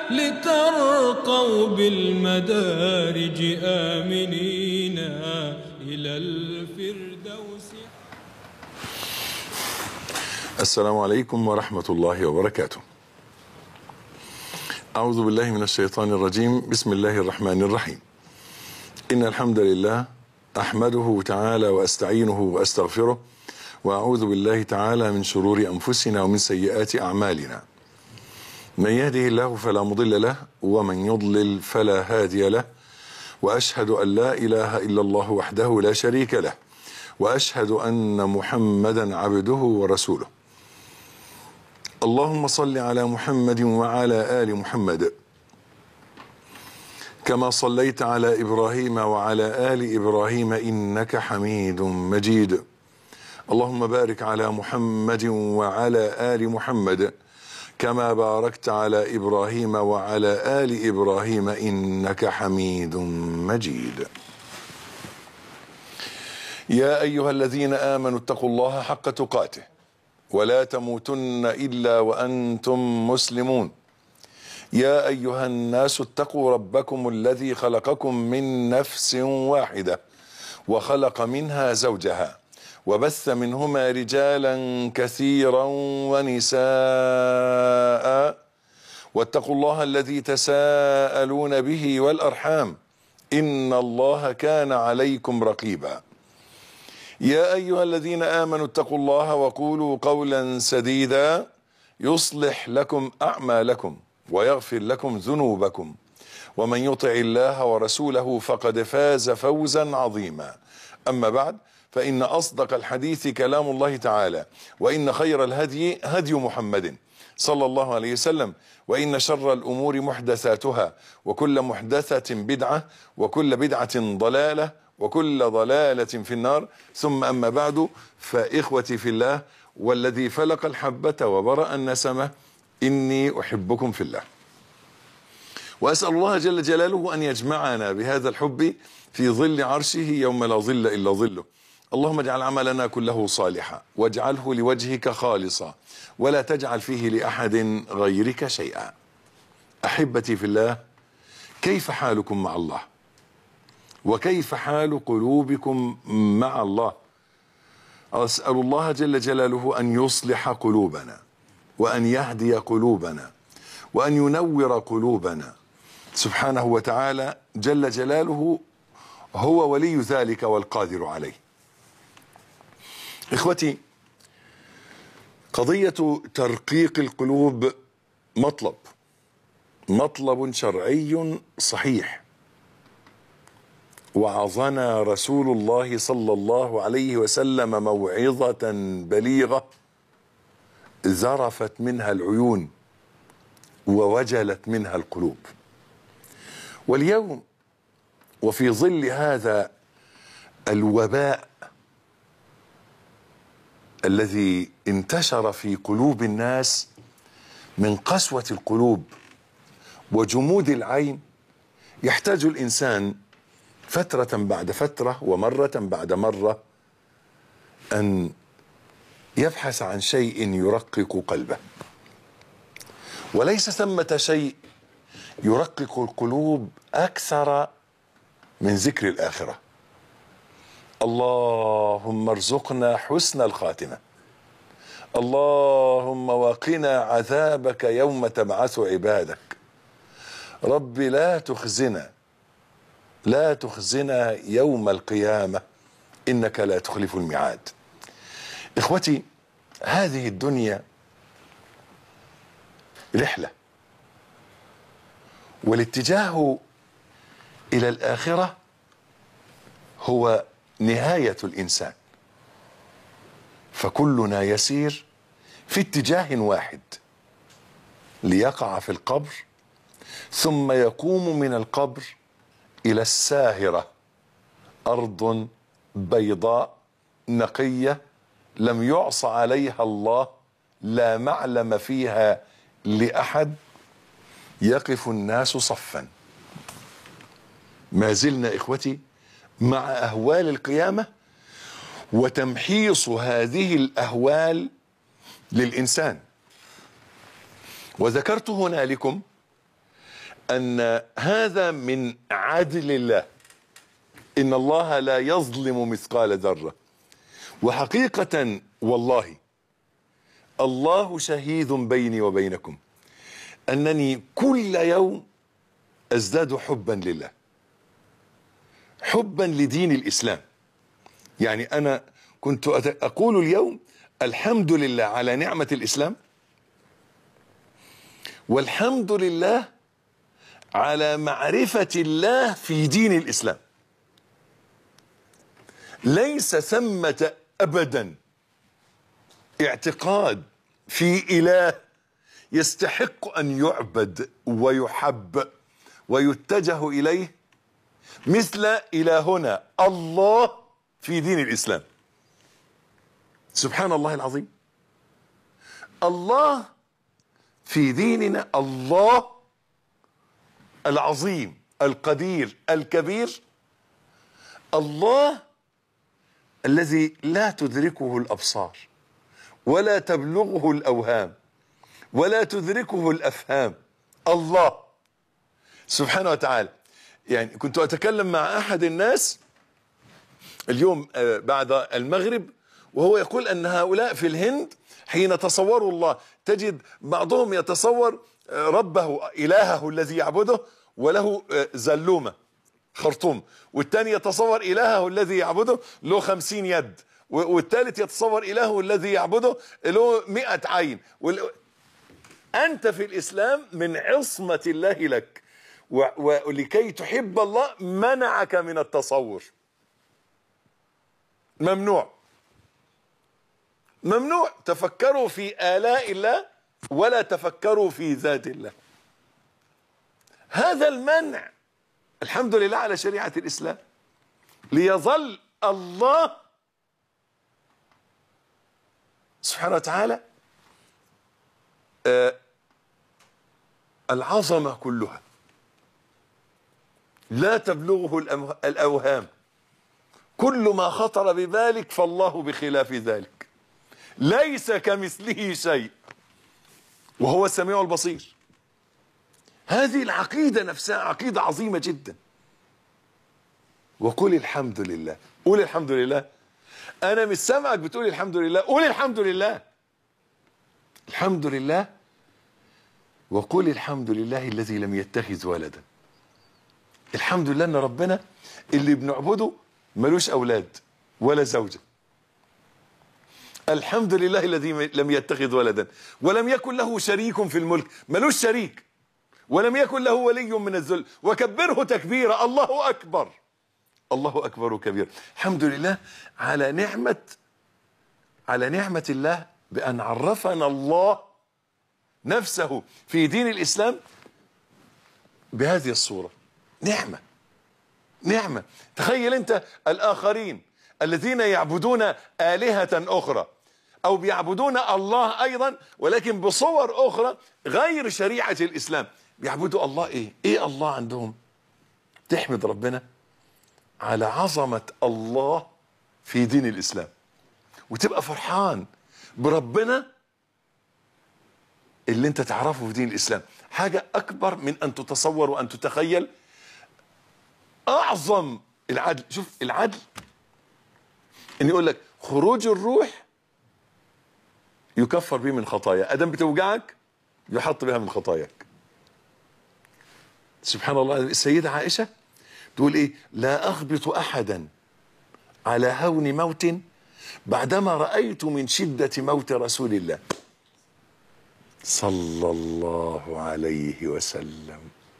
لترقوا بالمدارج آمنين إلى الفردوس السلام عليكم ورحمة الله وبركاته. أعوذ بالله من الشيطان الرجيم، بسم الله الرحمن الرحيم. إن الحمد لله أحمده تعالى وأستعينه وأستغفره وأعوذ بالله تعالى من شرور أنفسنا ومن سيئات أعمالنا. من يهده الله فلا مضل له ومن يضلل فلا هادي له وأشهد أن لا إله إلا الله وحده لا شريك له وأشهد أن محمدا عبده ورسوله. اللهم صل على محمد وعلى ال محمد كما صليت على ابراهيم وعلى ال ابراهيم انك حميد مجيد اللهم بارك على محمد وعلى ال محمد كما باركت على ابراهيم وعلى ال ابراهيم انك حميد مجيد يا ايها الذين امنوا اتقوا الله حق تقاته ولا تموتن الا وانتم مسلمون يا ايها الناس اتقوا ربكم الذي خلقكم من نفس واحده وخلق منها زوجها وبث منهما رجالا كثيرا ونساء واتقوا الله الذي تساءلون به والارحام ان الله كان عليكم رقيبا يا ايها الذين امنوا اتقوا الله وقولوا قولا سديدا يصلح لكم اعمالكم ويغفر لكم ذنوبكم ومن يطع الله ورسوله فقد فاز فوزا عظيما اما بعد فان اصدق الحديث كلام الله تعالى وان خير الهدي هدي محمد صلى الله عليه وسلم وان شر الامور محدثاتها وكل محدثه بدعه وكل بدعه ضلاله وكل ضلالة في النار ثم أما بعد فإخوتي في الله والذي فلق الحبة وبرأ النسمة إني أحبكم في الله وأسأل الله جل جلاله أن يجمعنا بهذا الحب في ظل عرشه يوم لا ظل إلا ظله اللهم اجعل عملنا كله صالحا واجعله لوجهك خالصا ولا تجعل فيه لأحد غيرك شيئا أحبتي في الله كيف حالكم مع الله وكيف حال قلوبكم مع الله اسال الله جل جلاله ان يصلح قلوبنا وان يهدي قلوبنا وان ينور قلوبنا سبحانه وتعالى جل جلاله هو ولي ذلك والقادر عليه اخوتي قضيه ترقيق القلوب مطلب مطلب شرعي صحيح وعظنا رسول الله صلى الله عليه وسلم موعظة بليغة ذرفت منها العيون ووجلت منها القلوب واليوم وفي ظل هذا الوباء الذي انتشر في قلوب الناس من قسوة القلوب وجمود العين يحتاج الإنسان فترة بعد فترة ومرة بعد مرة أن يبحث عن شيء يرقق قلبه وليس ثمة شيء يرقق القلوب أكثر من ذكر الآخرة اللهم ارزقنا حسن الخاتمة اللهم وقنا عذابك يوم تبعث عبادك رب لا تخزنا لا تخزنا يوم القيامة إنك لا تخلف الميعاد إخوتي هذه الدنيا رحلة والاتجاه إلى الآخرة هو نهاية الإنسان فكلنا يسير في اتجاه واحد ليقع في القبر ثم يقوم من القبر الى الساهره ارض بيضاء نقيه لم يعص عليها الله لا معلم فيها لاحد يقف الناس صفا ما زلنا اخوتي مع اهوال القيامه وتمحيص هذه الاهوال للانسان وذكرت هنالكم ان هذا من عدل الله ان الله لا يظلم مثقال ذره وحقيقه والله الله شهيد بيني وبينكم انني كل يوم ازداد حبا لله حبا لدين الاسلام يعني انا كنت أت- اقول اليوم الحمد لله على نعمه الاسلام والحمد لله على معرفه الله في دين الاسلام ليس ثمه ابدا اعتقاد في اله يستحق ان يعبد ويحب ويتجه اليه مثل الهنا الله في دين الاسلام سبحان الله العظيم الله في ديننا الله العظيم القدير الكبير الله الذي لا تدركه الابصار ولا تبلغه الاوهام ولا تدركه الافهام الله سبحانه وتعالى يعني كنت اتكلم مع احد الناس اليوم آه، بعد المغرب وهو يقول ان هؤلاء في الهند حين تصوروا الله تجد بعضهم يتصور آه، ربه الهه الذي يعبده وله آه، زلومه خرطوم والثاني يتصور إلهه الذي يعبده له خمسين يد و- والثالث يتصور إلهه الذي يعبده له مئة عين وال... أنت في الإسلام من عصمة الله لك و... ولكي تحب الله منعك من التصور ممنوع ممنوع تفكروا في آلاء الله ولا تفكروا في ذات الله هذا المنع الحمد لله على شريعة الإسلام ليظل الله سبحانه وتعالى آه، العظمة كلها لا تبلغه الأمه- الأوهام كل ما خطر ببالك فالله بخلاف ذلك ليس كمثله شيء وهو السميع البصير هذه العقيدة نفسها عقيدة عظيمة جدا وقل الحمد لله قول الحمد لله أنا مش سامعك بتقول الحمد لله قول الحمد لله الحمد لله وقل الحمد لله الذي لم يتخذ ولدا الحمد لله ان ربنا اللي بنعبده ملوش اولاد ولا زوجه الحمد لله الذي لم يتخذ ولدا ولم يكن له شريك في الملك ملوش شريك ولم يكن له ولي من الذل وكبره تكبيرا الله اكبر الله اكبر كبير الحمد لله على نعمه على نعمه الله بان عرفنا الله نفسه في دين الاسلام بهذه الصوره نعمه نعمه تخيل انت الاخرين الذين يعبدون الهه اخرى او بيعبدون الله ايضا ولكن بصور اخرى غير شريعه الاسلام بيعبدوا الله ايه ايه الله عندهم تحمد ربنا على عظمه الله في دين الاسلام وتبقى فرحان بربنا اللي انت تعرفه في دين الاسلام حاجه اكبر من ان تتصور وان تتخيل اعظم العدل شوف العدل ان يقول لك خروج الروح يكفر به من خطايا ادم بتوجعك يحط بها من خطاياك سبحان الله السيدة عائشة تقول ايه لا اغبط احدا على هون موت بعدما رأيت من شدة موت رسول الله صلى الله عليه وسلم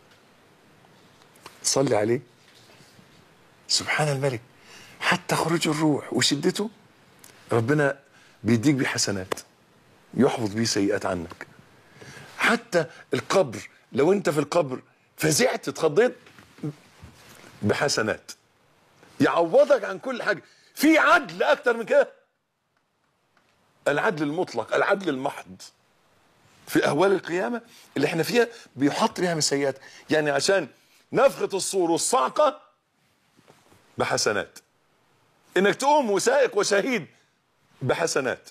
صلي عليه سبحان الملك حتى خروج الروح وشدته ربنا بيديك بيه حسنات يحفظ بيه سيئات عنك حتى القبر لو انت في القبر فزعت اتخضيت بحسنات يعوضك عن كل حاجه في عدل اكتر من كده العدل المطلق العدل المحض في اهوال القيامه اللي احنا فيها بيحط بيها من سيئات يعني عشان نفخه الصور والصعقه بحسنات انك تقوم وسائق وشهيد بحسنات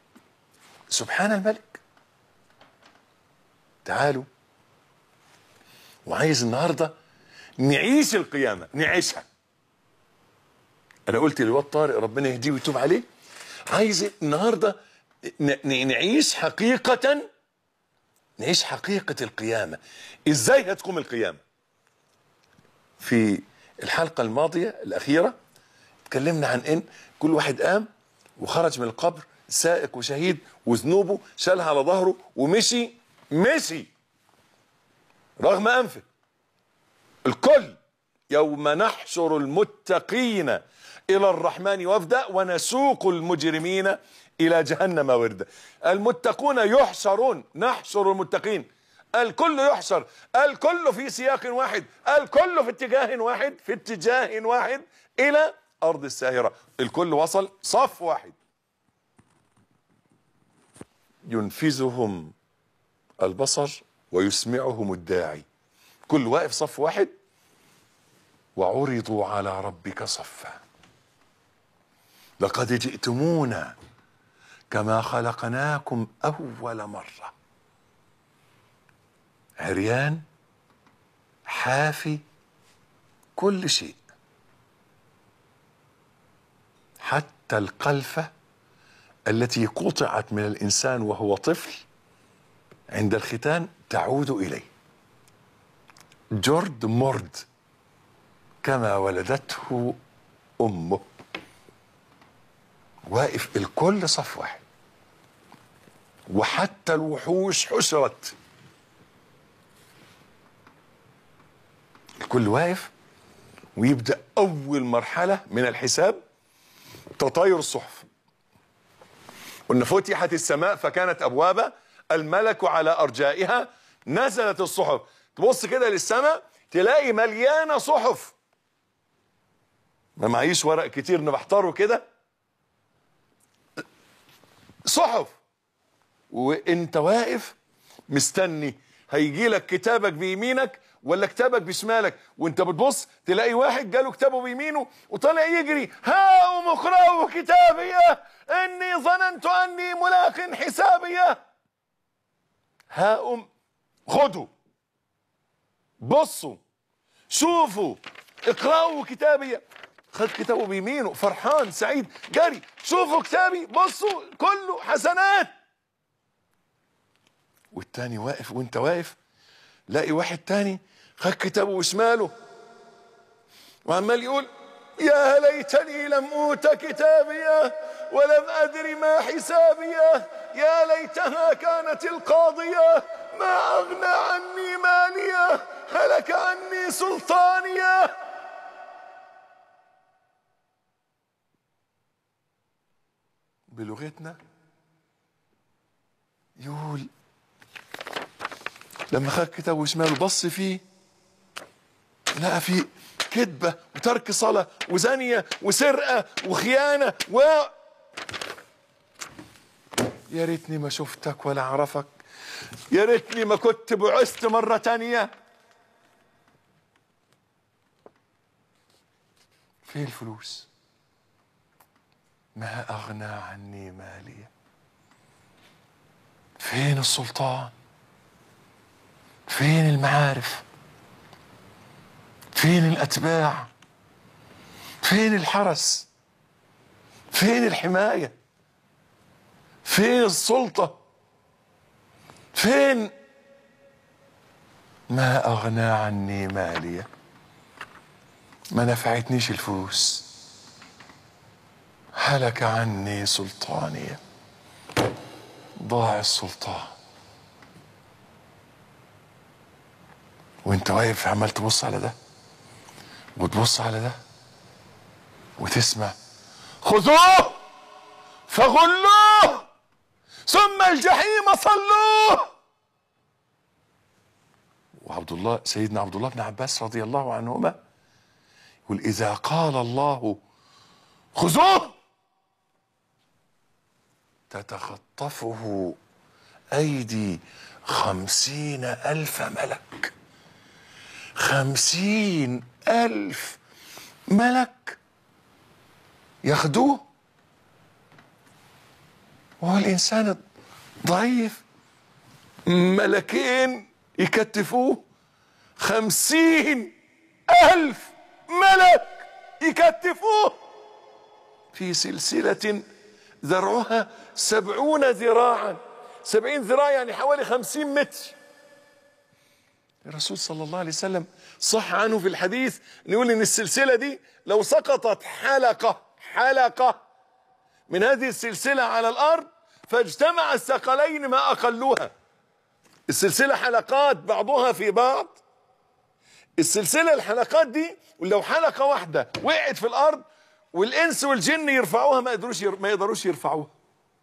سبحان الملك تعالوا وعايز النهارده نعيش القيامه نعيشها انا قلت للواد طارق ربنا يهديه ويتوب عليه عايز النهارده ن- ن- نعيش حقيقه نعيش حقيقه القيامه ازاي هتقوم القيامه في الحلقه الماضيه الاخيره اتكلمنا عن ان كل واحد قام وخرج من القبر سائق وشهيد وذنوبه شالها على ظهره ومشي مشي رغم انفه الكل يوم نحشر المتقين الى الرحمن وفدا ونسوق المجرمين الى جهنم وردا المتقون يحشرون نحشر المتقين الكل يحشر الكل في سياق واحد الكل في اتجاه واحد في اتجاه واحد الى ارض الساهره الكل وصل صف واحد ينفذهم البصر ويسمعهم الداعي كل واقف صف واحد وعرضوا على ربك صفا لقد جئتمونا كما خلقناكم اول مره عريان حافي كل شيء حتى القلفه التي قطعت من الانسان وهو طفل عند الختان تعود اليه جرد مرد كما ولدته امه واقف الكل صف واحد وحتى الوحوش حشرت الكل واقف ويبدا اول مرحله من الحساب تطاير الصحف قلنا فتحت السماء فكانت ابوابا الملك على ارجائها نزلت الصحف تبص كده للسماء تلاقي مليانه صحف ما معيش ورق كتير انا بحتاره كده صحف وانت واقف مستني هيجي لك كتابك بيمينك ولا كتابك بشمالك وانت بتبص تلاقي واحد جاله كتابه بيمينه وطالع يجري هاؤم اقرأوا كتابيه اني ظننت اني ملاق حسابيه هاؤم خدوا بصوا شوفوا اقرأوا كتابي خد كتابه بيمينه فرحان سعيد جري شوفوا كتابي بصوا كله حسنات والتاني واقف وانت واقف لاقي واحد تاني خد كتابه وشماله وعمال يقول يا ليتني لم اوت كتابيه ولم ادر ما حسابيه يا ليتها كانت القاضيه ما اغنى عني ماليه هلك عني سلطانيه بلغتنا يقول لما خد كتابه شماله بص فيه لقى فيه كذبة وترك صلاة وزانية وسرقة وخيانة و يا ريتني ما شفتك ولا اعرفك يا ريتني ما كنت بعثت مرة تانية فين الفلوس ما أغنى عني مالي فين السلطان فين المعارف فين الأتباع فين الحرس فين الحماية فين السلطة فين ما أغنى عني مالية ما نفعتنيش الفلوس هلك عني سلطانية ضاع السلطان وانت واقف عمال تبص على ده وتبص على ده وتسمع خذوه فغلوه ثم الجحيم صلوه وعبد الله سيدنا عبد الله بن عباس رضي الله عنهما يقول اذا قال الله خذوه تتخطفه ايدي خمسين الف ملك خمسين ألف ملك ياخدوه وهو الإنسان ضعيف ملكين يكتفوه خمسين ألف ملك يكتفوه في سلسلة ذرعها سبعون ذراعا سبعين ذراع يعني حوالي خمسين متر الرسول صلى الله عليه وسلم صح عنه في الحديث نقول ان السلسلة دي لو سقطت حلقة حلقة من هذه السلسلة على الأرض فاجتمع الثقلين ما أقلوها السلسلة حلقات بعضها في بعض السلسلة الحلقات دي ولو حلقة واحدة وقعت في الأرض والإنس والجن يرفعوها ما يقدروش ما يقدروش يرفعوها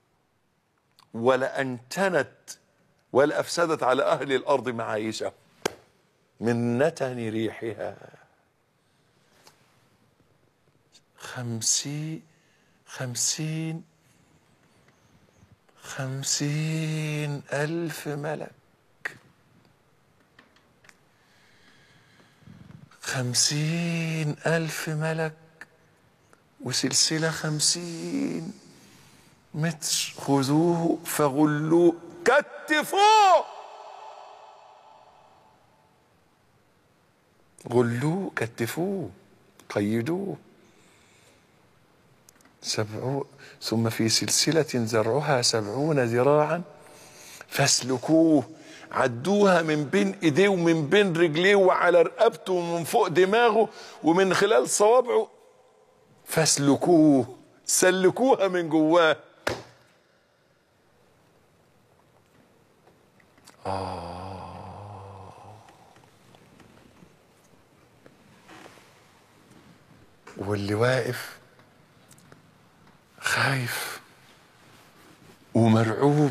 ولا أنتنت ولا أفسدت على أهل الأرض معايشهم من نتن ريحها خمسين خمسين خمسين ألف ملك خمسين ألف ملك وسلسلة خمسين متر خذوه فغلوه كتفوه غلوه كتفوه قيدوه سبعو ثم في سلسلة زرعها سبعون ذراعا فاسلكوه عدوها من بين ايديه ومن بين رجليه وعلى رقبته ومن فوق دماغه ومن خلال صوابعه فاسلكوه سلكوها من جواه آه واللي واقف خايف ومرعوب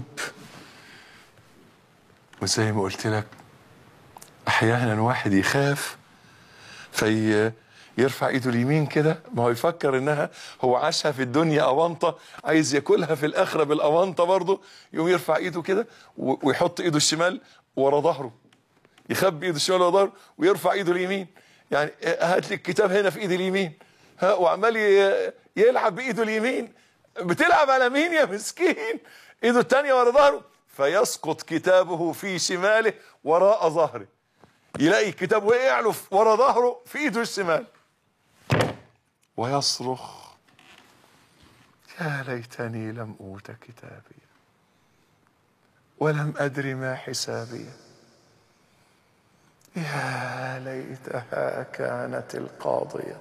وزي ما قلت لك احيانا واحد يخاف في يرفع ايده اليمين كده ما هو يفكر انها هو عاشها في الدنيا اونطه عايز ياكلها في الاخره بالاونطه برضه يقوم يرفع ايده كده و- ويحط ايده الشمال ورا ظهره يخبي ايده الشمال ورا ظهره ويرفع ايده اليمين يعني هات لي الكتاب هنا في ايدي اليمين ها وعمال ي- يلعب بايده اليمين بتلعب على مين يا مسكين ايده الثانيه ورا ظهره فيسقط كتابه في شماله وراء ظهره يلاقي الكتاب وقع له في- ورا ظهره في ايده الشمال ويصرخ يا ليتني لم اوت كتابي ولم ادر ما حسابي يا ليتها كانت القاضيه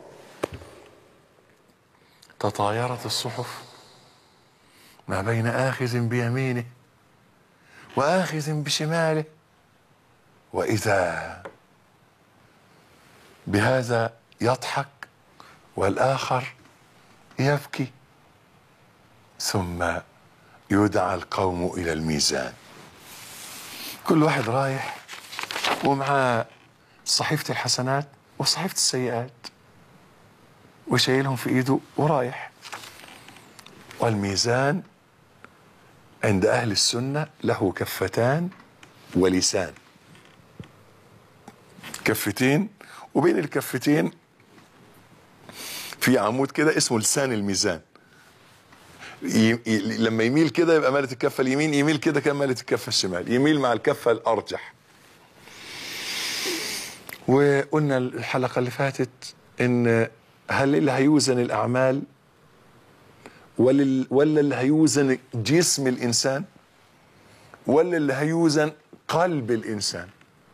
تطايرت الصحف ما بين اخذ بيمينه واخذ بشماله واذا بهذا يضحك والاخر يبكي ثم يدعى القوم الى الميزان كل واحد رايح ومعاه صحيفه الحسنات وصحيفه السيئات وشايلهم في ايده ورايح والميزان عند اهل السنه له كفتان ولسان كفتين وبين الكفتين في عمود كده اسمه لسان الميزان ي... ي... لما يميل كده يبقى مالت الكفه اليمين يميل كده كان مالت الكفه الشمال يميل مع الكفه الارجح وقلنا الحلقه اللي فاتت ان هل اللي هيوزن الاعمال ولا ال- ولا اللي هيوزن جسم الانسان ولا اللي هيوزن قلب الانسان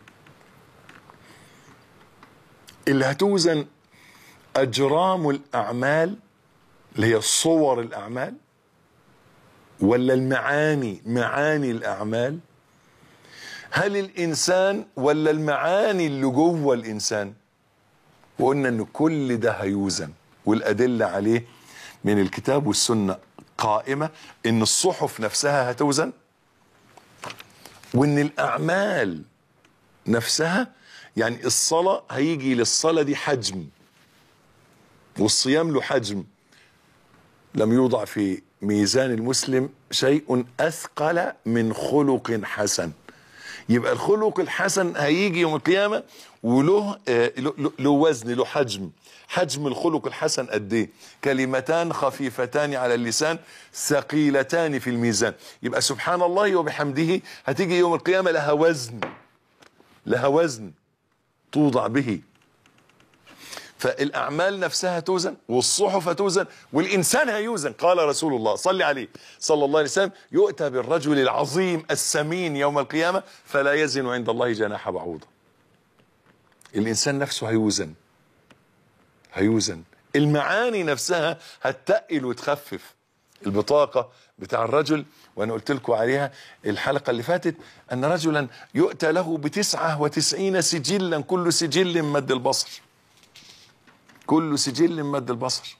اللي هتوزن اجرام الاعمال اللي هي صور الاعمال ولا المعاني معاني الاعمال هل الانسان ولا المعاني اللي جوه الانسان وقلنا ان كل ده هيوزن والادله عليه من الكتاب والسنه قائمه ان الصحف نفسها هتوزن وان الاعمال نفسها يعني الصلاه هيجي للصلاه دي حجم والصيام له حجم لم يوضع في ميزان المسلم شيء اثقل من خلق حسن يبقى الخلق الحسن هيجي يوم القيامه وله آه، له- له له وزن له حجم حجم الخلق الحسن قد ايه كلمتان خفيفتان على اللسان ثقيلتان في الميزان يبقى سبحان الله وبحمده هتيجي يوم القيامه لها وزن لها وزن توضع به فالاعمال نفسها توزن والصحف توزن والانسان هيوزن قال رسول الله صلى عليه صلى الله عليه وسلم يؤتى بالرجل العظيم السمين يوم القيامه فلا يزن عند الله جناح بعوضه الانسان نفسه هيوزن هيوزن المعاني نفسها هتتقل وتخفف البطاقة بتاع الرجل وانا قلت لكم عليها الحلقة اللي فاتت ان رجلا يؤتى له بتسعة وتسعين سجلا كل سجل مد البصر كل سجل مد البصر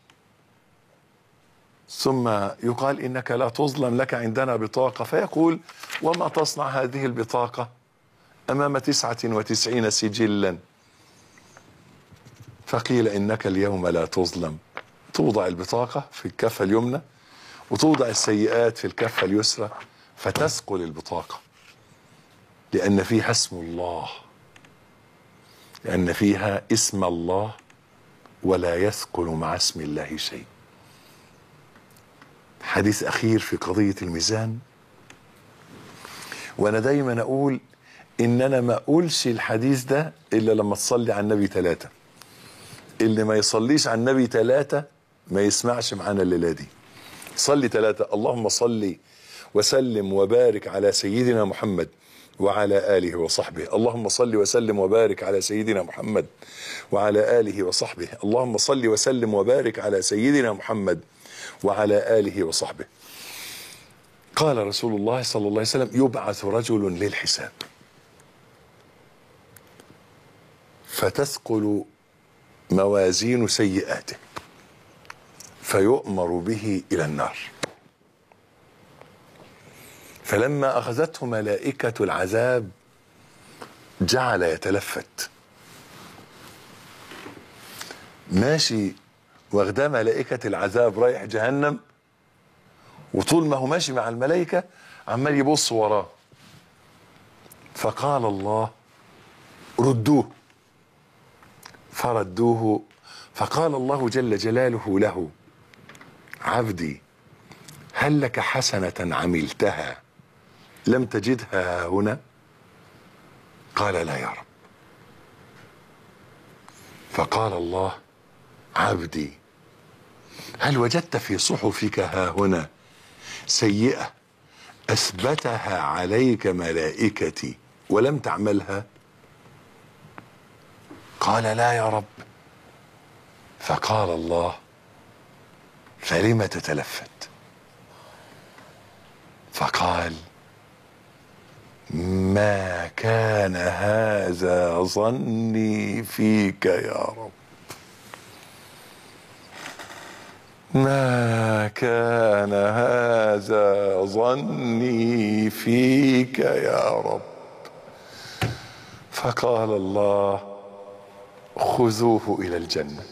ثم يقال انك لا تظلم لك عندنا بطاقة فيقول وما تصنع هذه البطاقة امام تسعة وتسعين سجلا فقيل انك اليوم لا تظلم توضع البطاقة في الكفة اليمنى وتوضع السيئات في الكفة اليسرى فتثقل البطاقة لأن فيها اسم الله لأن فيها اسم الله ولا يثقل مع اسم الله شيء حديث أخير في قضية الميزان وأنا دايما أقول إن أنا ما أقولش الحديث ده إلا لما تصلي على النبي ثلاثة اللي ما يصليش على النبي ثلاثة ما يسمعش معانا الليلة دي صلي ثلاثة اللهم صلي وسلم وبارك على سيدنا محمد وعلى آله وصحبه اللهم صل وسلم وبارك على سيدنا محمد وعلى آله وصحبه اللهم صل وسلم وبارك على سيدنا محمد وعلى آله وصحبه قال رسول الله صلى الله عليه وسلم يبعث رجل للحساب فتثقل موازين سيئاته فيؤمر به الى النار فلما اخذته ملائكه العذاب جعل يتلفت ماشي واخداه ملائكه العذاب رايح جهنم وطول ما هو ماشي مع الملائكه عمال يبص وراه فقال الله ردوه فردوه فقال الله جل جلاله له عبدي هل لك حسنة عملتها لم تجدها هنا قال لا يا رب فقال الله عبدي هل وجدت في صحفك ها هنا سيئة أثبتها عليك ملائكتي ولم تعملها قال لا يا رب فقال الله فلم تتلفت فقال ما كان هذا ظني فيك يا رب ما كان هذا ظني فيك يا رب فقال الله خذوه الى الجنه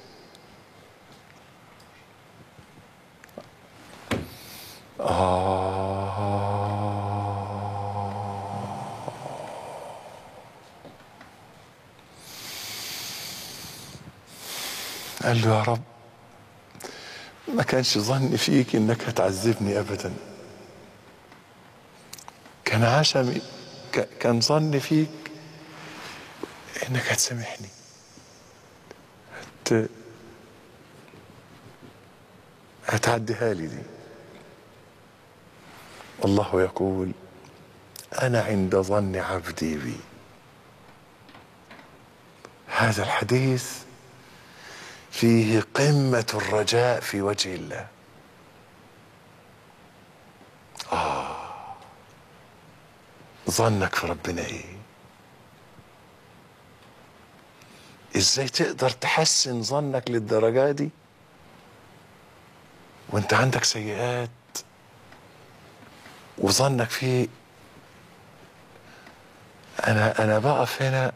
قال له يا رب ما كانش ظني فيك انك هتعذبني ابدا كان عشمي ك- كان ظني فيك انك هتسامحني هت هتعديها لي دي الله يقول انا عند ظن عبدي بي هذا الحديث فيه قمة الرجاء في وجه الله آه ظنك في ربنا ايه ازاي تقدر تحسن ظنك للدرجة دي وانت عندك سيئات وظنك فيه انا انا بقف هنا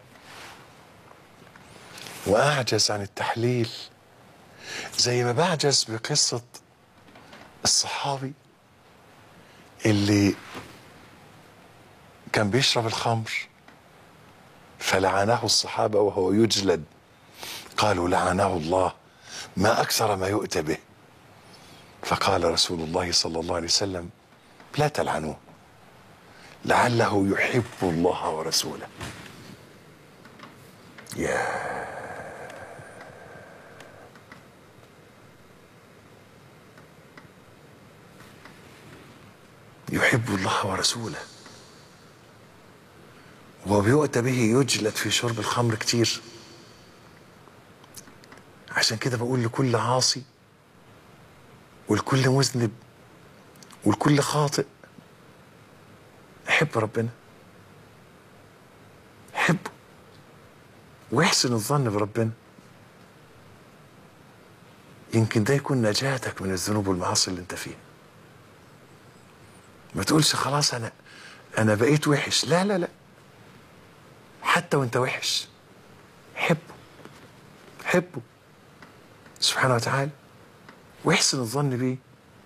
واعجز عن التحليل زي ما بعجز بقصة الصحابي اللي كان بيشرب الخمر فلعنه الصحابة وهو يجلد قالوا لعنه الله ما أكثر ما يؤتى به فقال رسول الله صلى الله عليه وسلم لا تلعنوه لعله يحب الله ورسوله يا يحب الله ورسوله وبيؤتى به يجلد في شرب الخمر كتير عشان كده بقول لكل عاصي والكل مذنب والكل خاطئ حب ربنا حبه واحسن الظن بربنا يمكن ده يكون نجاتك من الذنوب والمعاصي اللي انت فيها ما تقولش خلاص انا انا بقيت وحش لا لا لا حتى وانت وحش حبه حبه سبحانه وتعالى واحسن الظن بيه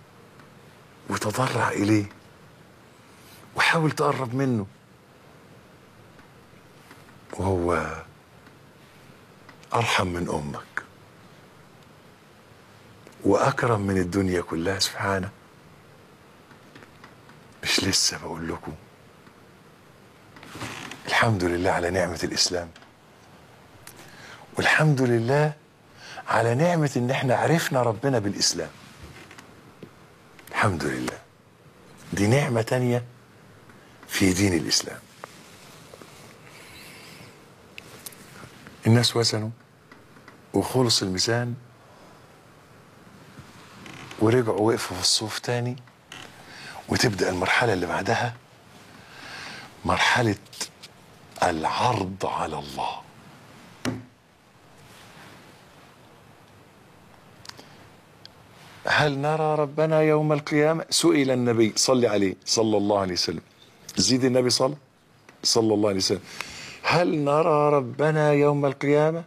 وتضرع اليه وحاول تقرب منه وهو ارحم من امك واكرم من الدنيا كلها سبحانه مش لسه بقول لكم الحمد لله على نعمة الإسلام والحمد لله على نعمة إن إحنا عرفنا ربنا بالإسلام الحمد لله دي نعمة تانية في دين الإسلام الناس وزنوا وخلص الميزان ورجعوا وقفوا في الصوف تاني وتبدأ المرحلة اللي بعدها مرحلة العرض على الله هل نرى ربنا يوم القيامة سئل النبي صلى عليه صلى الله عليه وسلم زيد النبي صلى صلى الله عليه وسلم هل نرى ربنا يوم القيامة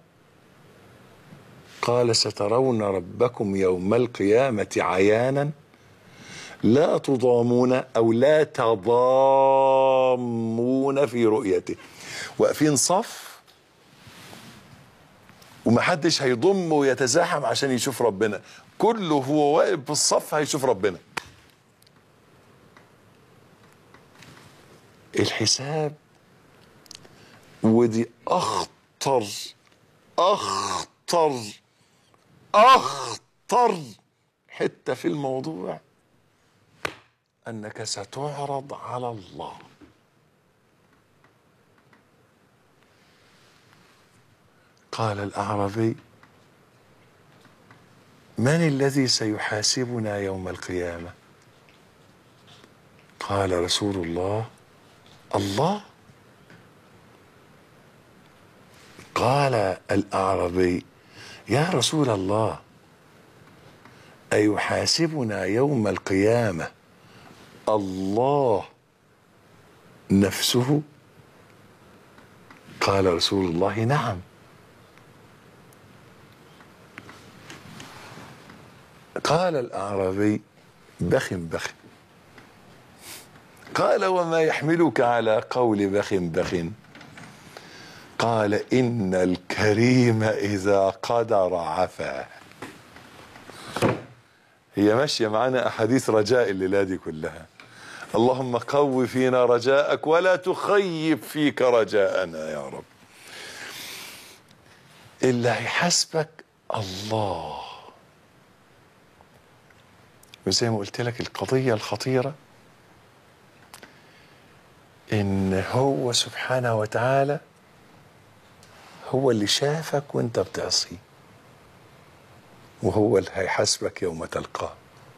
قال سترون ربكم يوم القيامة عيانا لا تضامون او لا تضامون في رؤيته واقفين صف ومحدش هيضم ويتزاحم عشان يشوف ربنا كله هو واقف في الصف هيشوف ربنا الحساب ودي اخطر اخطر اخطر حته في الموضوع انك ستعرض على الله قال الاعرابي من الذي سيحاسبنا يوم القيامه قال رسول الله الله قال الاعرابي يا رسول الله ايحاسبنا يوم القيامه الله نفسه قال رسول الله نعم قال الاعرابي بخ بخ قال وما يحملك على قول بخ بخ قال ان الكريم اذا قدر عفا هي ماشيه معانا احاديث رجاء الليله دي كلها اللهم قو فينا رجاءك ولا تخيب فيك رجاءنا يا رب اللي هيحاسبك الله وزي ما قلت لك القضية الخطيرة إن هو سبحانه وتعالى هو اللي شافك وانت بتعصيه وهو اللي هيحاسبك يوم تلقاه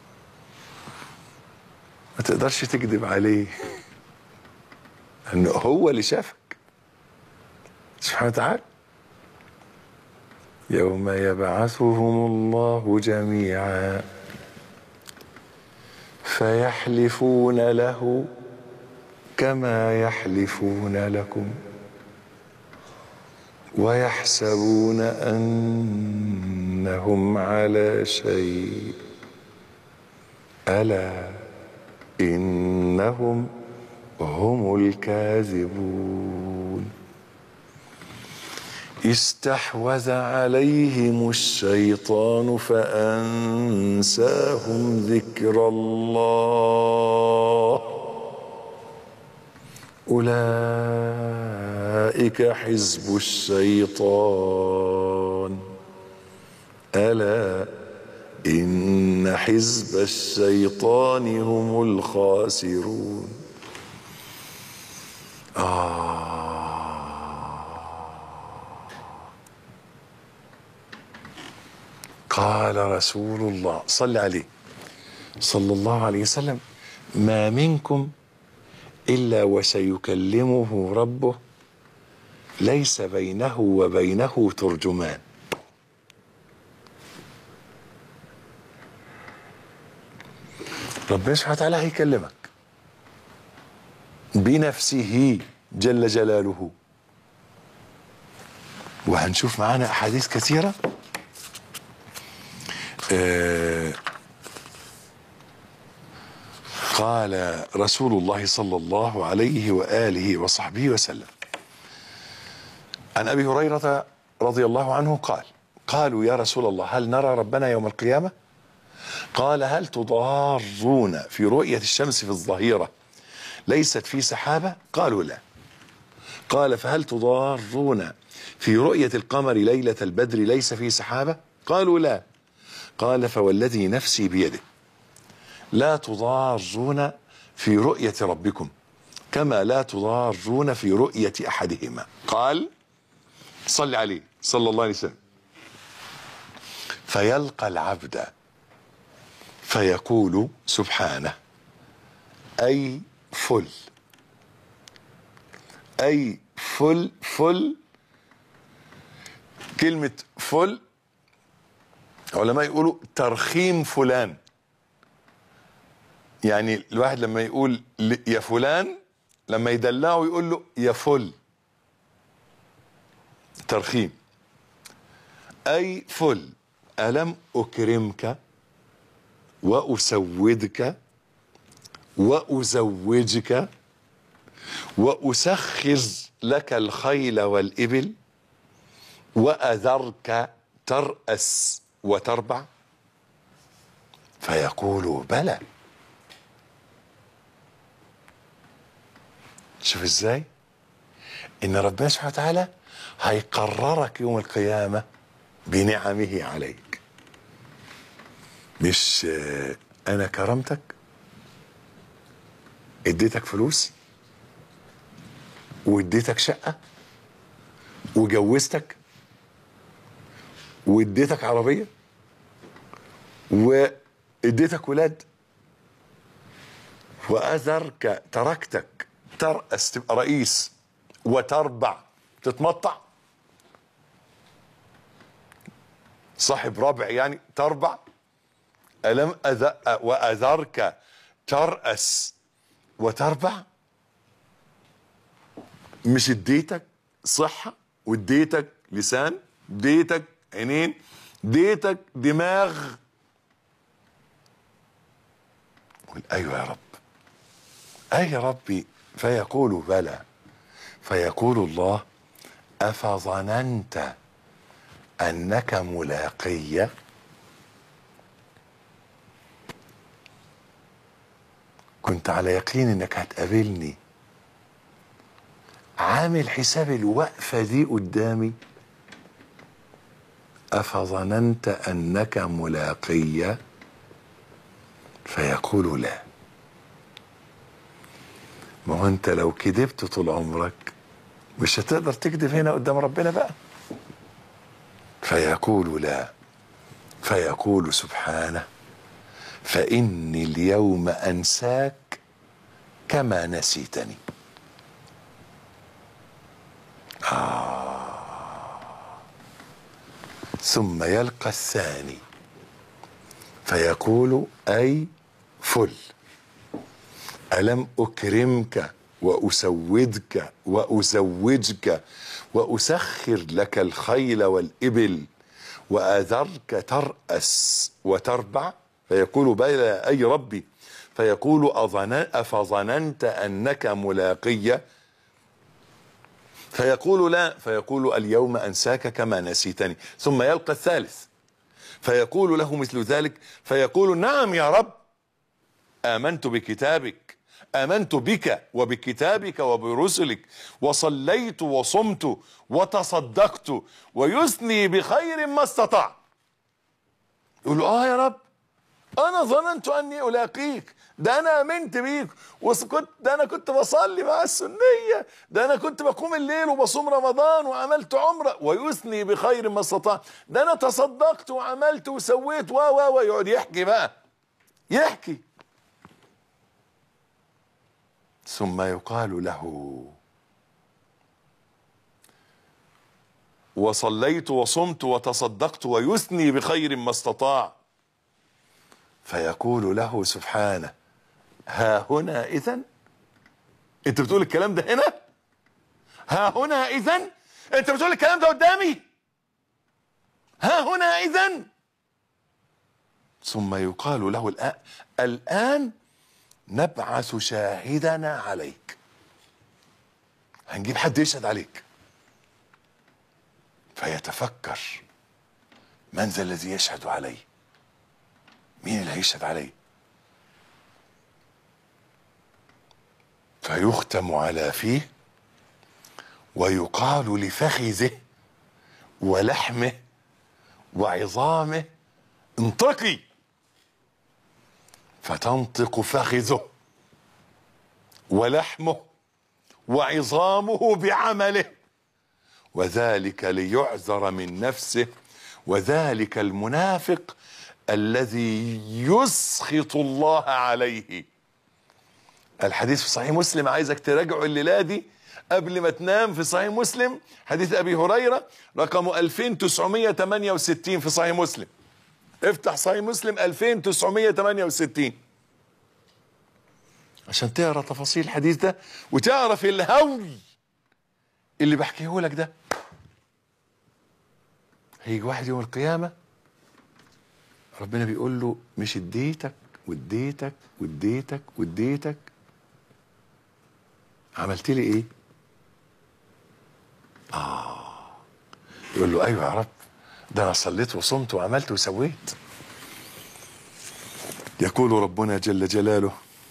ما تقدرش تكذب عليه انه هو اللي شافك سبحانه وتعالى يوم يبعثهم الله جميعا فيحلفون له كما يحلفون لكم ويحسبون انهم على شيء الا انهم هم الكاذبون استحوذ عليهم الشيطان فانساهم ذكر الله أولئك حزب الشيطان ألا إن حزب الشيطان هم الخاسرون قال رسول الله صل عليه صلى الله عليه وسلم ما منكم إلا وسيكلمه ربه ليس بينه وبينه ترجمان ربنا سبحانه وتعالى هيكلمك بنفسه جل جلاله وهنشوف معانا أحاديث كثيرة آه قال رسول الله صلى الله عليه وآله وصحبه وسلم عن أبي هريرة رضي الله عنه قال قالوا يا رسول الله هل نرى ربنا يوم القيامة قال هل تضارون في رؤية الشمس في الظهيرة ليست في سحابة قالوا لا قال فهل تضارون في رؤية القمر ليلة البدر ليس في سحابة قالوا لا قال فوالذي نفسي بيده لا تضارون في رؤية ربكم كما لا تضارون في رؤية أحدهما قال صل عليه صلى الله عليه وسلم فيلقى العبد فيقول سبحانه أي فل أي فل فل كلمة فل علماء يقولوا ترخيم فلان يعني الواحد لما يقول يا فلان لما يدلعه يقول له يا فل ترخيم أي فل ألم أكرمك وأسودك وأزوجك وأسخر لك الخيل والإبل وأذرك ترأس وتربع فيقول بلى شوف ازاي ان ربنا سبحانه وتعالى هيقررك يوم القيامه بنعمه عليك مش آه، انا كرمتك اديتك فلوس واديتك شقه وجوزتك واديتك عربيه واديتك ولاد واذرك تركتك ترأس تبقى رئيس وتربع تتمطع صاحب ربع يعني تربع ألم أذ... وأذرك ترأس وتربع مش اديتك صحة واديتك لسان اديتك عينين اديتك دماغ قل ايوه يا رب اي يا ربي فيقول بلى فيقول الله افظننت انك ملاقي كنت على يقين انك هتقابلني عامل حساب الوقفه دي قدامي افظننت انك ملاقي فيقول لا ما هو انت لو كذبت طول عمرك مش هتقدر تكذب هنا قدام ربنا بقى فيقول لا فيقول سبحانه فإني اليوم أنساك كما نسيتني آه. ثم يلقى الثاني فيقول أي فل ألم أكرمك وأسودك وأزوجك وأسخر لك الخيل والإبل وأذرك ترأس وتربع فيقول بلى أي ربي فيقول أظن أفظننت أنك ملاقي فيقول لا فيقول اليوم أنساك كما نسيتني ثم يلقى الثالث فيقول له مثل ذلك فيقول نعم يا رب آمنت بكتابك امنت بك وبكتابك وبرسلك وصليت وصمت وتصدقت ويثني بخير ما استطاع يقول له اه يا رب انا ظننت اني الاقيك ده انا امنت بيك وكنت ده انا كنت بصلي مع السنيه ده انا كنت بقوم الليل وبصوم رمضان وعملت عمره ويثني بخير ما استطاع ده انا تصدقت وعملت وسويت و و ويقعد يحكي بقى يحكي ثم يقال له وصليت وصمت وتصدقت ويثني بخير ما استطاع فيقول له سبحانه ها هنا اذا انت بتقول الكلام ده هنا ها هنا اذا انت بتقول الكلام ده قدامي ها هنا اذا ثم يقال له الآن الآن نبعث شاهدنا عليك هنجيب حد يشهد عليك فيتفكر من ذا الذي يشهد علي مين اللي هيشهد علي فيختم على فيه ويقال لفخذه ولحمه وعظامه انطقي فتنطق فخذه ولحمه وعظامه بعمله وذلك ليعذر من نفسه وذلك المنافق الذي يسخط الله عليه الحديث في صحيح مسلم عايزك تراجعه الليله دي قبل ما تنام في صحيح مسلم حديث ابي هريره رقمه 2968 في صحيح مسلم افتح صحيح مسلم 2968 عشان تقرا تفاصيل الحديث ده وتعرف الهول اللي بحكيه لك ده هيجي واحد يوم القيامه ربنا بيقول له مش اديتك واديتك واديتك واديتك عملت لي ايه؟ اه يقول له ايوه يا رب ده انا صليت وصمت وعملت وسويت يقول ربنا جل جلاله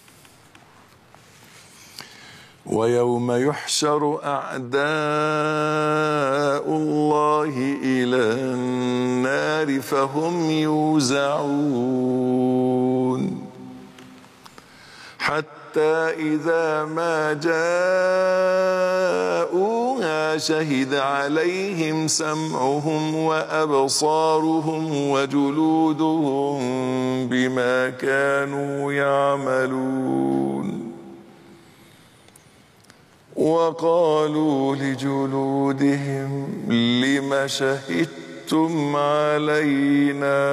ويوم يحشر اعداء الله الى النار فهم يوزعون حتى إذا ما جاءوها شهد عليهم سمعهم وأبصارهم وجلودهم بما كانوا يعملون وقالوا لجلودهم لم شهدتم علينا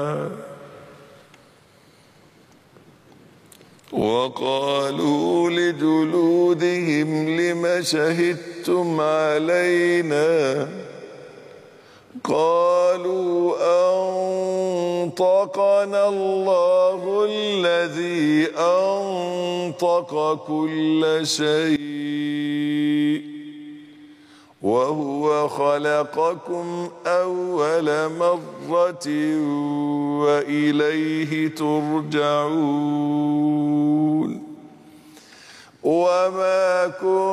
وقالوا لجلودهم لم شهدتم علينا قالوا أنطقنا الله الذي أنطق كل شيء وهو خلقكم أول مرة وإليه ترجعون وما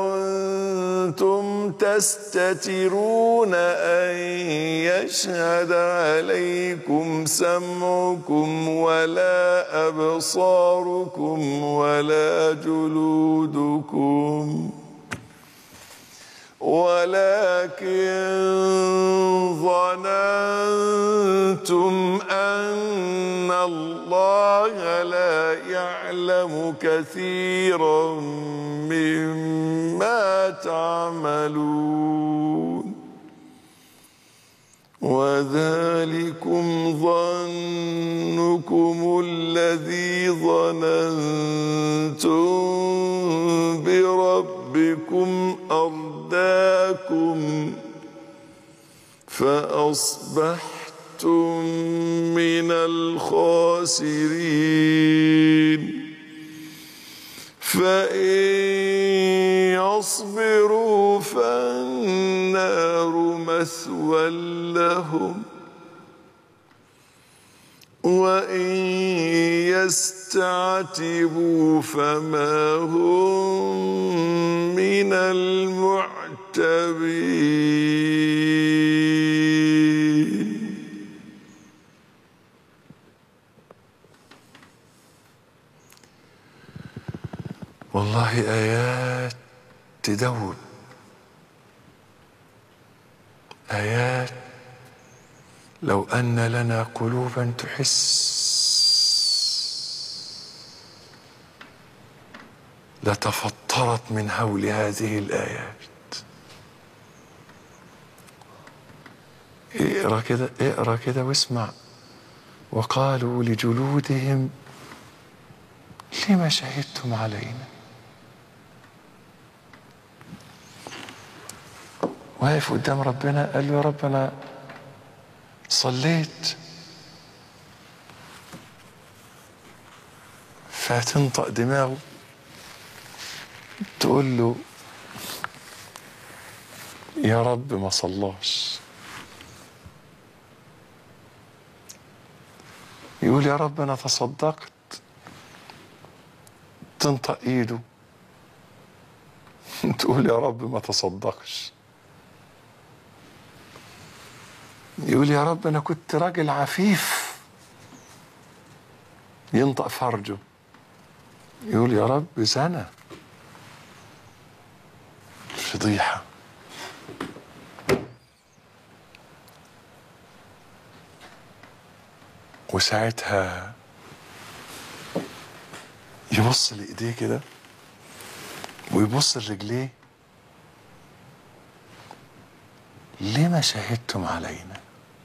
كنتم تستترون أن يشهد عليكم سمعكم ولا أبصاركم ولا جلودكم ولكن ظننتم أن الله لا يعلم كثيرا مما تعملون وذلكم ظنكم الذي ظننتم بربكم أرداكم فأصبحتم من الخاسرين فإن يصبروا فالنار مثوى لهم وإن يستعتبوا فما هم من المعتبين والله آيات تدوب آيات لو أن لنا قلوبا تحس لتفطرت من هول هذه الآيات اقرا كده اقرا كده واسمع وقالوا لجلودهم لما شهدتم علينا واقف قدام ربنا قال له يا رب انا صليت فتنطق دماغه تقول له يا رب ما صلاش يقول يا رب انا تصدقت تنطق ايده تقول يا رب ما تصدقش يقول يا رب انا كنت راجل عفيف ينطق فرجه يقول يا رب زنى فضيحه وساعتها يبص لايديه كده ويبص لرجليه لما شهدتم علينا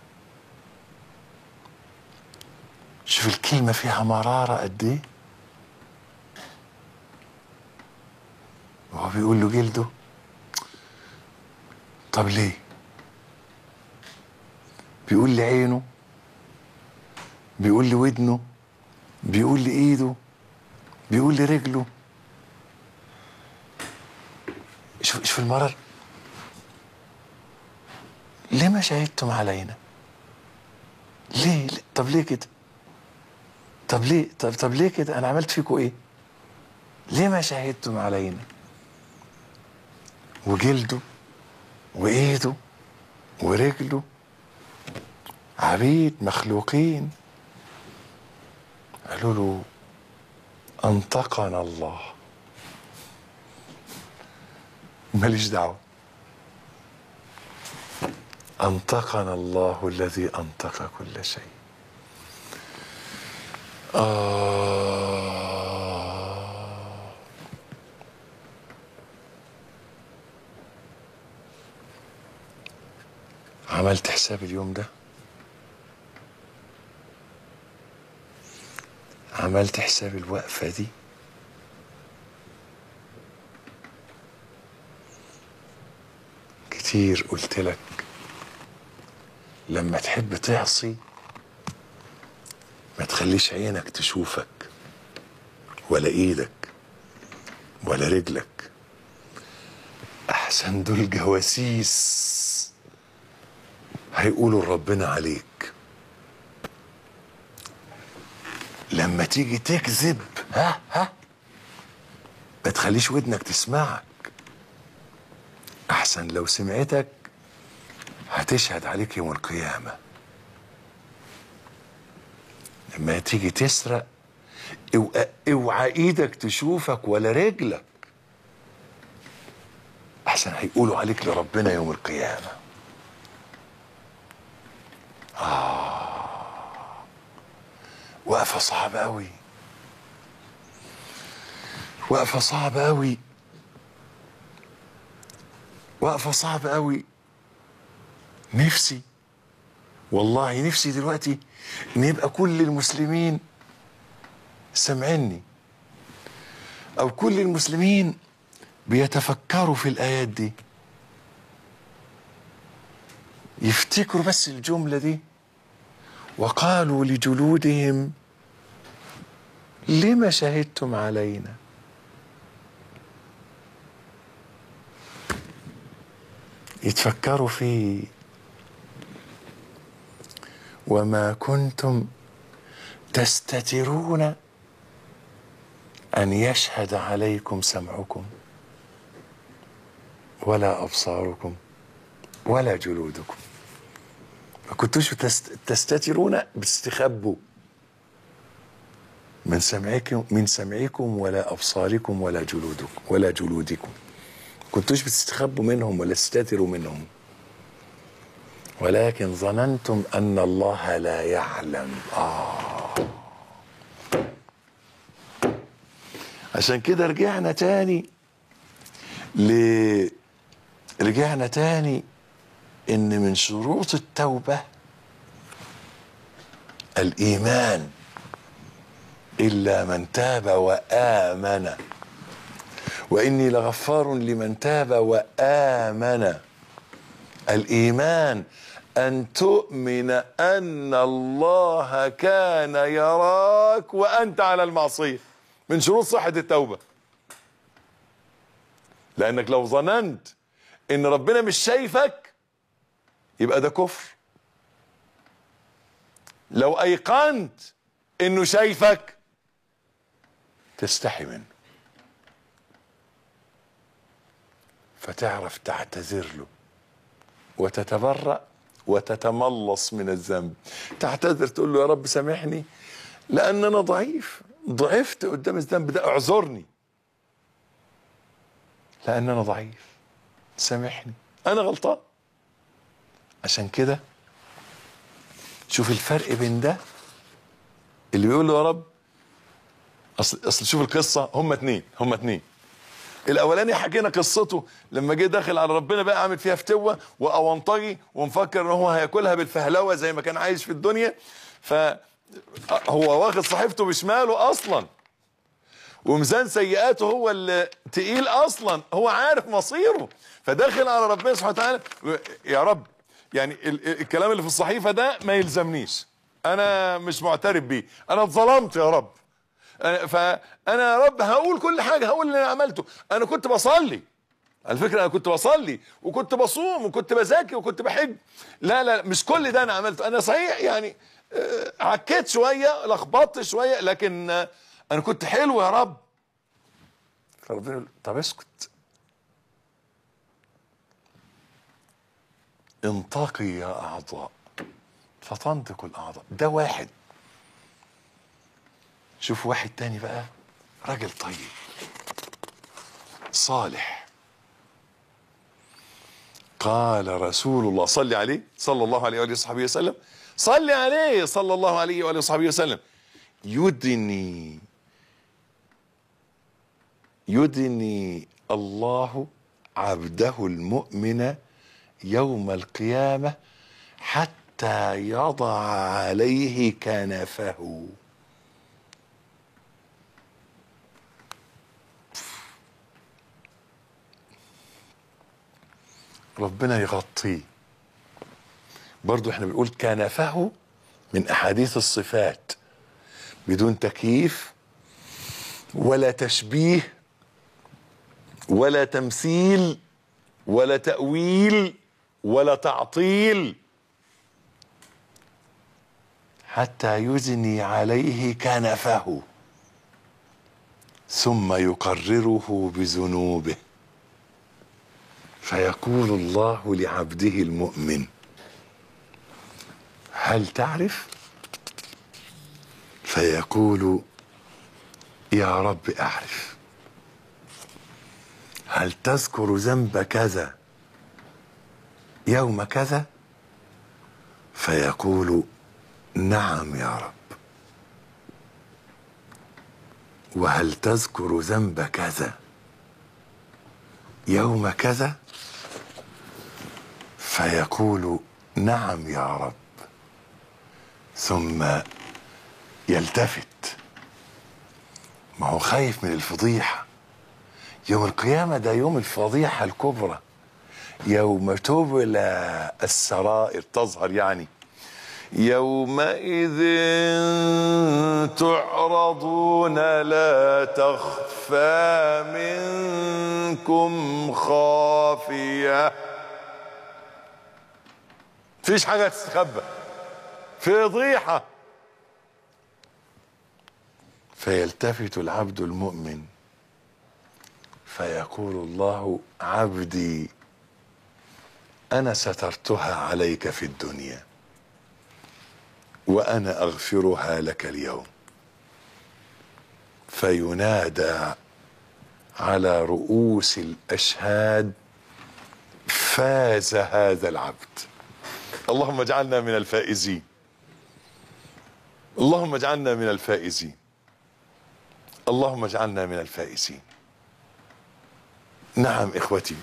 شوف الكلمة فيها مرارة قد ايه وهو بيقول له جلده طب ليه بيقول لي عينه بيقول لي ودنه بيقول لي ايده بيقول لي رجله شوف شوف المرار ليه ما شهدتم علينا ليه, ليه؟ طب ليه كده طب ليه طب طب ليه كده انا عملت فيكم ايه ليه ما شهدتم علينا وجلده وايده ورجله عبيد مخلوقين قالوا له انطقنا الله ماليش دعوه انطقنا الله الذي انطق كل شيء آه عملت حساب اليوم ده عملت حساب الوقفة دي كتير قلت لك لما تحب تعصي ما تخليش عينك تشوفك ولا ايدك ولا رجلك احسن دول جواسيس هيقولوا ربنا عليك لما تيجي تكذب ها ها ما تخليش ودنك تسمعك احسن لو سمعتك هتشهد عليك يوم القيامه لما تيجي تسرق اوعى اوعى ايدك تشوفك ولا رجلك احسن هيقولوا عليك لربنا يوم القيامه آه وقفة صعبة أوي وقفة صعبة أوي وقفة صعبة أوي نفسي والله نفسي دلوقتي ان يبقى كل المسلمين سامعيني او كل المسلمين بيتفكروا في الايات دي يفتكروا بس الجمله دي وقالوا لجلودهم لما شهدتم علينا يتفكروا في وما كنتم تستترون أن يشهد عليكم سمعكم ولا أبصاركم ولا جلودكم ما كنتوش تست- تستترون بتستخبوا من سمعكم من سمعكم ولا أبصاركم ولا جلودكم ولا جلودكم كنتوش بتستخبوا منهم ولا تستتروا منهم ولكن ظننتم أن الله لا يعلم آه عشان كده رجعنا تاني ل رجعنا تاني ان من شروط التوبه الايمان الا من تاب وامن واني لغفار لمن تاب وامن الايمان ان تؤمن ان الله كان يراك وانت على المعصيه من شروط صحه التوبه لانك لو ظننت ان ربنا مش شايفك يبقى ده كفر لو ايقنت انه شايفك تستحي منه فتعرف تعتذر له وتتبرأ وتتملص من الذنب تعتذر تقول له يا رب سامحني لان انا ضعيف ضعفت قدام الذنب ده اعذرني لان انا ضعيف سامحني انا غلطان عشان كده شوف الفرق بين ده اللي بيقول له يا رب اصل اصل شوف القصه هم اتنين هم اتنين الاولاني حكينا قصته لما جه داخل على ربنا بقى عامل فيها فتوه واونطجي ومفكر ان هو هياكلها بالفهلوه زي ما كان عايش في الدنيا فهو واخد صحيفته بشماله اصلا وميزان سيئاته هو اللي تقيل اصلا هو عارف مصيره فداخل على ربنا سبحانه وتعالى يا رب يعني ال- ال- الكلام اللي في الصحيفه ده ما يلزمنيش انا مش معترف بيه انا اتظلمت يا رب أنا- فانا يا رب هقول كل حاجه هقول اللي انا عملته انا كنت بصلي على فكره انا كنت بصلي وكنت بصوم وكنت بذاكر وكنت بحج لا لا مش كل ده انا عملته انا صحيح يعني آه، عكيت شويه لخبطت شويه لكن آه، انا كنت حلو يا رب فربنا يقول طب اسكت انطقي يا اعضاء فتنطق الاعضاء ده واحد شوف واحد تاني بقى راجل طيب صالح قال رسول الله صلى عليه صلى الله عليه وآله وصحبه وسلم صلي عليه صلى الله عليه وآله وصحبه وسلم يدني يدني الله عبده المؤمن يوم القيامة حتى يضع عليه كنفه ربنا يغطيه برضو احنا بنقول كنفه من احاديث الصفات بدون تكييف ولا تشبيه ولا تمثيل ولا تأويل ولا تعطيل حتى يزني عليه كنفه ثم يقرره بذنوبه فيقول الله لعبده المؤمن هل تعرف فيقول يا رب اعرف هل تذكر ذنب كذا يوم كذا فيقول نعم يا رب وهل تذكر ذنب كذا يوم كذا فيقول نعم يا رب ثم يلتفت ما هو خايف من الفضيحة يوم القيامة ده يوم الفضيحة الكبرى يوم تبلى السرائر تظهر يعني يومئذ تعرضون لا تخفى منكم خافيه فيش حاجه تستخبى فضيحه فيلتفت العبد المؤمن فيقول الله عبدي انا سترتها عليك في الدنيا وانا اغفرها لك اليوم فينادى على رؤوس الاشهاد فاز هذا العبد اللهم اجعلنا من الفائزين اللهم اجعلنا من الفائزين اللهم اجعلنا من الفائزين نعم اخوتي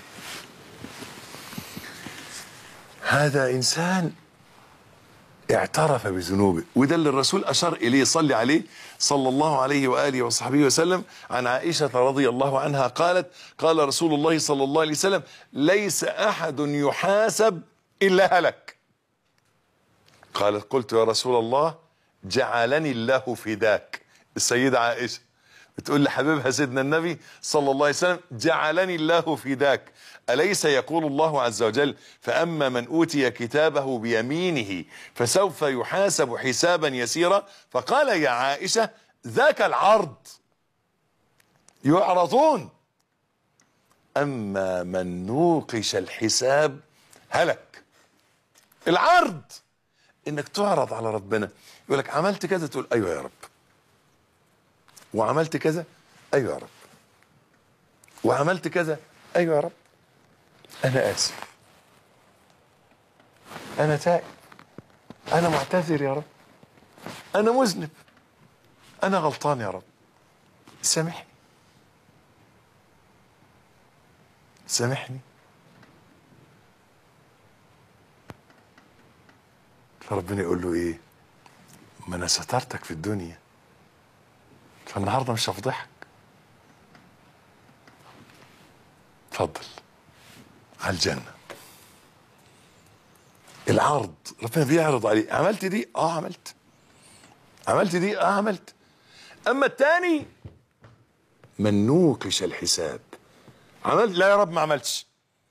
هذا انسان اعترف بذنوبه وده اللي الرسول اشار اليه صلى عليه صلى الله عليه واله وصحبه وسلم عن عائشه رضي الله عنها قالت قال رسول الله صلى الله عليه وسلم ليس احد يحاسب الا هلك قالت قلت يا رسول الله جعلني الله فداك السيده عائشه بتقول لحبيبها سيدنا النبي صلى الله عليه وسلم جعلني الله فداك أليس يقول الله عز وجل فأما من أوتي كتابه بيمينه فسوف يحاسب حسابا يسيرا فقال يا عائشة ذاك العرض يعرضون أما من نوقش الحساب هلك العرض انك تعرض على ربنا يقول لك عملت كذا تقول ايوه يا رب وعملت كذا ايوه يا رب وعملت كذا ايوه يا رب انا اسف انا تائب انا معتذر يا رب انا مذنب انا غلطان يا رب سامحني سامحني فربنا يقول له ايه ما انا سترتك في الدنيا فالنهارده مش هفضحك اتفضل على الجنة العرض ربنا بيعرض عليه عملت دي اه عملت عملت دي اه عملت اما التاني من نوقش الحساب عملت لا يا رب ما عملتش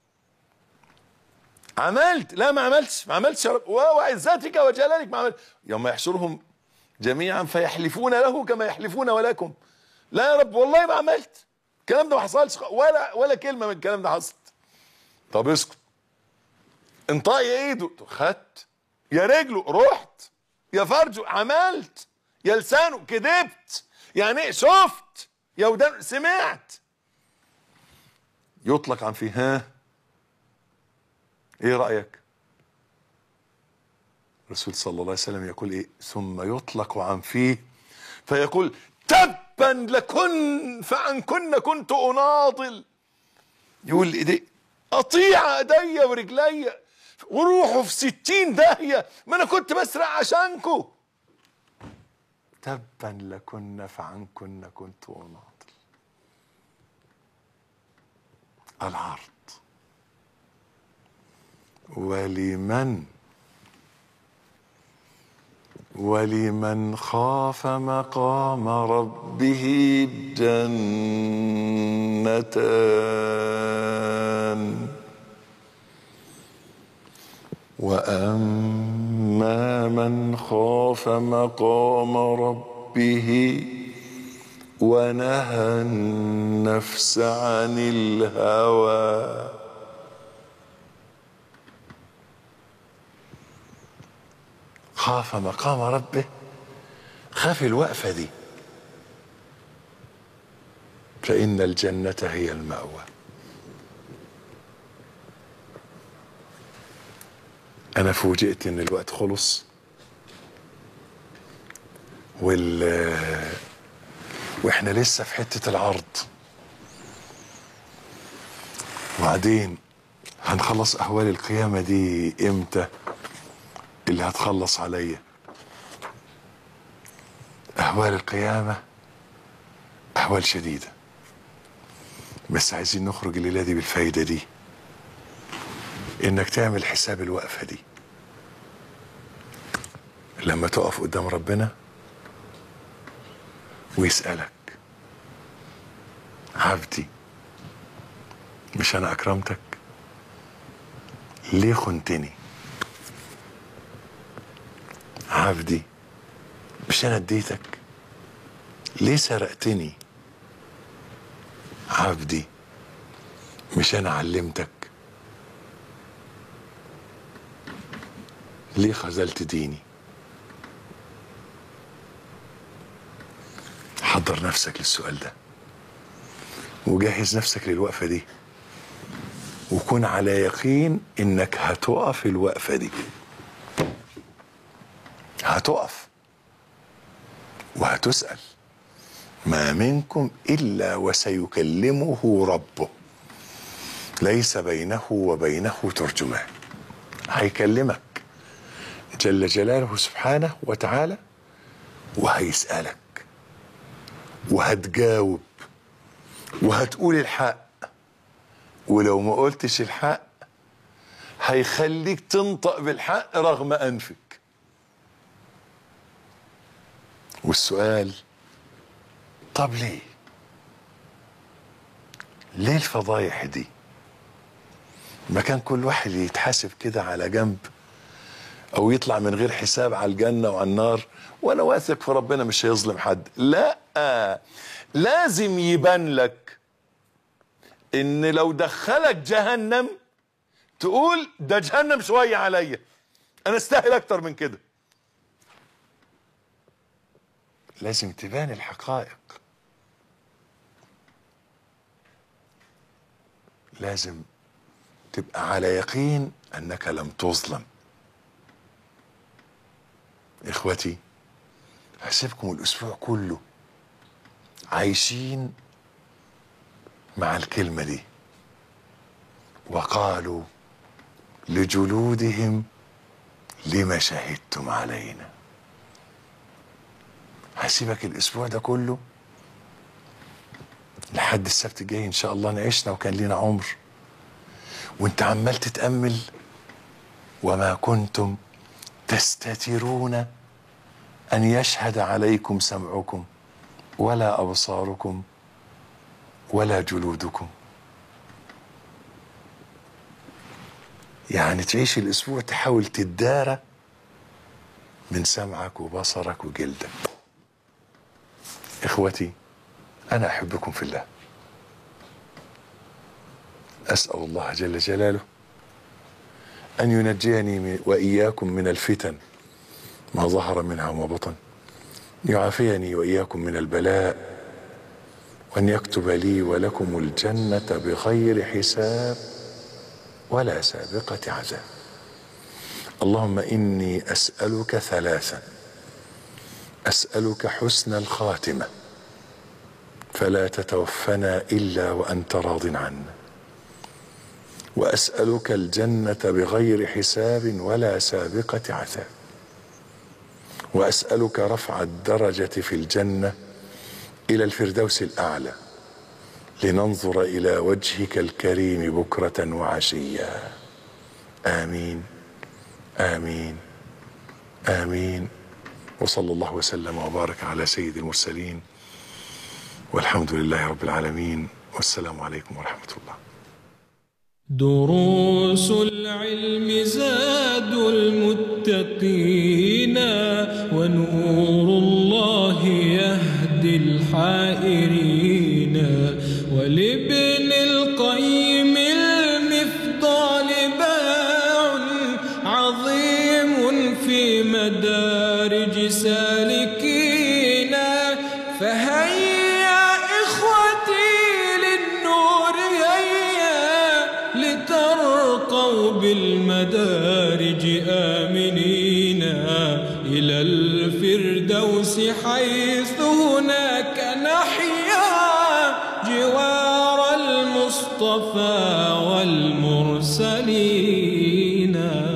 عملت لا ما عملتش ما عملتش يا رب وعزتك وجلالك ما عملت يوم يحشرهم جميعا فيحلفون له كما يحلفون ولكم لا يا رب والله ما عملت الكلام ده ما حصلش ولا ولا كلمه من الكلام ده حصلت طب اسكت انطق يا ايده خدت يا رجله رحت يا فرجه عملت يا لسانه كذبت يعني ايه شفت يا ودان سمعت يطلق عن فيه ها ايه رايك الرسول صلى الله عليه وسلم يقول ايه ثم يطلق عن فيه فيقول تبا لكن فعن كن كنت اناضل يقول ايدي اطيع ايدي ورجلي وروحوا في ستين داهية ما انا كنت بسرق عشانكو تبا لكن فعنكن كنت اناضل العرض ولمن ولمن خاف مقام ربه جنتان واما من خاف مقام ربه ونهى النفس عن الهوى خاف مقام ربه خاف الوقفه دي فان الجنه هي الماوى انا فوجئت ان الوقت خلص وال واحنا لسه في حته العرض وبعدين هنخلص اهوال القيامه دي امتى اللي هتخلص عليا اهوال القيامه اهوال شديده بس عايزين نخرج الليله دي بالفايده دي انك تعمل حساب الوقفه دي لما تقف قدام ربنا ويسالك عبدي مش انا اكرمتك ليه خنتني عبدي مش انا اديتك ليه سرقتني عبدي مش انا علمتك ليه خذلت ديني حضر نفسك للسؤال ده وجهز نفسك للوقفة دي وكن على يقين انك هتقف الوقفة دي هتقف وهتسأل ما منكم إلا وسيكلمه ربه ليس بينه وبينه ترجمان هيكلمك جل جلاله سبحانه وتعالى وهيسألك وهتجاوب وهتقول الحق ولو ما قلتش الحق هيخليك تنطق بالحق رغم أنفك والسؤال طب ليه ليه الفضايح دي ما كان كل واحد يتحاسب كده على جنب او يطلع من غير حساب على الجنه وعلى النار وانا واثق في ربنا مش هيظلم حد لا لازم يبان لك ان لو دخلك جهنم تقول ده جهنم شويه عليا انا استاهل اكتر من كده لازم تبان الحقائق لازم تبقى على يقين انك لم تظلم اخوتي هسيبكم الاسبوع كله عايشين مع الكلمه دي وقالوا لجلودهم لما شهدتم علينا هسيبك الاسبوع ده كله لحد السبت الجاي ان شاء الله نعيشنا وكان لينا عمر وانت عمال تتامل وما كنتم تستترون ان يشهد عليكم سمعكم ولا ابصاركم ولا جلودكم يعني تعيش الاسبوع تحاول تدارى من سمعك وبصرك وجلدك اخوتي انا احبكم في الله اسال الله جل جلاله ان ينجيني واياكم من الفتن ما ظهر منها وما بطن يعافيني واياكم من البلاء وان يكتب لي ولكم الجنه بغير حساب ولا سابقه عذاب اللهم اني اسالك ثلاثا اسالك حسن الخاتمه فلا تتوفنا الا وانت راض عنا واسالك الجنه بغير حساب ولا سابقه عذاب واسالك رفع الدرجه في الجنه الى الفردوس الاعلى لننظر الى وجهك الكريم بكره وعشيا امين امين امين وصلى الله وسلم وبارك على سيد المرسلين والحمد لله رب العالمين والسلام عليكم ورحمه الله دروس العلم زاد المتقين ونور الله يهدي الحائرين ولابن القيم المفضال باع عظيم في مدارج سالكين فهيا إخوتي للنور هيا لترقوا بالمدارج آمنين إلى الفردوس حيث هناك نحيا جوار المصطفى والمرسلين